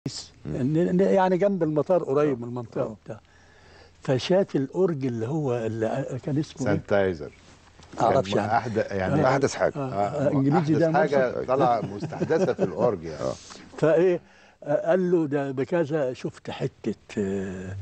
ن- ن- يعني جنب المطار قريب من المنطقه وبتاع فشاف الاورج اللي هو اللي كان اسمه ايه؟ سانتايزر معرفش كان يعني. أحدث يعني آه. احدث حاجه آه. آه، إنجليزي ده أحدث حاجة مصر. طلع مستحدثة في الأورج يعني فايه آه، قال له ده بكذا شفت حته آه،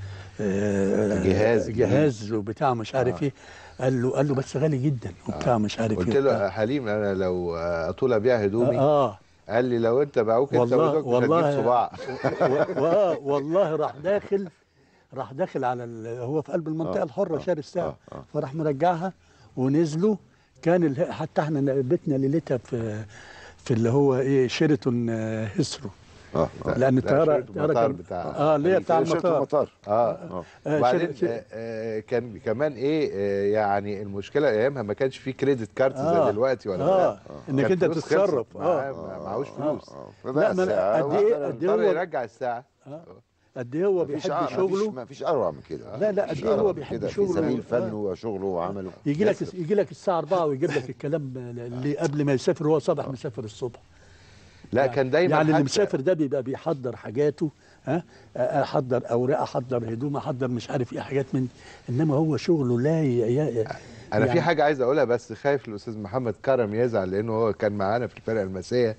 آه، جهاز جديد. جهاز وبتاع مش عارف ايه قال له قال له بس غالي جدا وبتاع مش عارف قلت ايه له وبتاع. يا حليم أنا لو آه، أطول أبيع هدومي اه قال لي لو أنت باعوك أنت والله وزوجتك مش والله هتجيب صباع و- و- والله راح داخل راح داخل على ال- هو في قلب المنطقه آه، الحره آه، شارع الساعه آه، آه. فراح مرجعها ونزلوا كان ال- حتى احنا بيتنا ليلتها في في اللي هو ايه شيراتون آه، هيسرو اه اه لان لا، الطياره شيراتون الطياره المطار كان- بتاع اه اللي هي بتاع شركة المطار المطار اه اه آه، وبعدين شر- شر- آه، آه، كان كمان ايه آه، يعني المشكله ايامها ما كانش في كريدت كارد آه، زي دلوقتي ولا اه كان انك انت فلوس خلصت، تتصرف معاه- اه ما- معهوش فلوس اه لا، فبقى ما أنا الساعة قد إيه- وأحسن- قد إيه اضطر هو- يرجع الساعه قد ايه هو مفيش بيحب أ- مفيش- شغله مفيش اروع من كده لا، لا، مفيش قد إيه هو أروع من بيحب كده في شغله. سبيل آه. فنه وشغله وعمله يجي لك يصرف. يجي لك الساعه 4 ويجيب لك الكلام اللي قبل ما يسافر هو صبح مسافر الصبح لا كان دايما يعني اللي حتى- مسافر ده بيبقى بيحضر حاجاته ها احضر اوراق احضر هدوم احضر مش عارف ايه حاجات من انما هو شغله لا ي... ي... انا يعني- في حاجه عايز اقولها بس خايف الاستاذ محمد كرم يزعل لانه هو كان معانا في الفرقه المسيه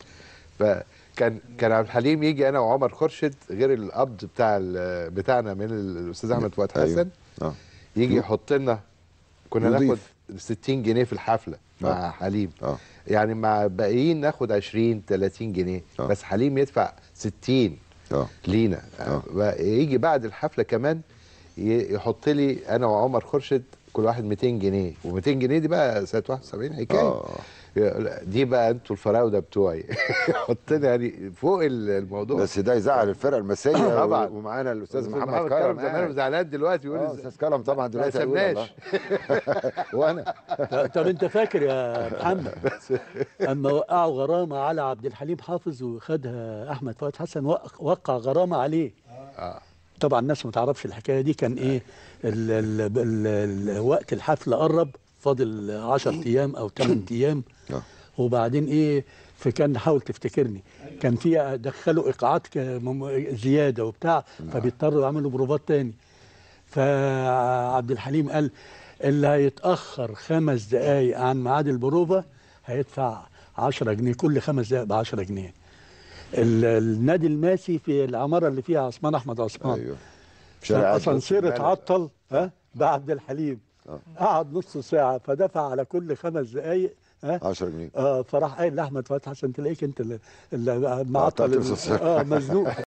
فكان كان عبد الحليم يجي انا وعمر خورشيد غير القبض بتاع ال- بتاعنا من الاستاذ احمد فؤاد أيوه. حسن اه يجي يحط لنا كنا يضيف. ناخد 60 جنيه في الحفله مع آه. حليم اه يعني مع باقيين ناخد 20 30 جنيه آه. بس حليم يدفع 60 اه لينا آه. بقى يجي بعد الحفله كمان ي- يحط لي انا وعمر خورشيد كل واحد 200 جنيه و200 جنيه دي بقى سنه 71 حكايه اه دي بقى انتوا الفراوده بتوعي يحط لنا يعني فوق ال- الموضوع بس ده يزعل الفرقه المسيه طبعا. ومعانا الاستاذ أستاذ محمد كرم زمان قاعد. زعلان دلوقتي يقول اه إزاي؟ استاذ كرم طبعا ما دلوقتي هيقول سمناش الله. وانا طب انت فاكر يا محمد اما وقعوا غرامه على عبد الحليم حافظ وخدها احمد فؤاد حسن وق- وقع غرامه عليه آه. طبعا الناس ما تعرفش الحكايه دي كان ايه ال ال ال ال وقت الحفله قرب فاضل 10 ايام او 8 ايام آه. وبعدين ايه فكان حاول تفتكرني كان في دخلوا ايقاعات ك- مم- زياده وبتاع فبيضطروا يعملوا بروفات تاني فعبد الحليم قال اللي هيتاخر خمس دقائق عن ميعاد البروفه هيدفع 10 جنيه كل خمس دقائق ب 10 جنيه ال- النادي الماسي في العماره اللي فيها عثمان احمد عثمان ايوه في شارع عدن. الاسانسير البلد. اتعطل ها بعبد الحليم آه. قعد نص ساعه فدفع على كل خمس دقائق ها 10 جنيه اه فراح قايل لاحمد فتحي حسن تلاقيك انت اللي, اللي قطعت معطل ال- الأسانسير. اه مزنوق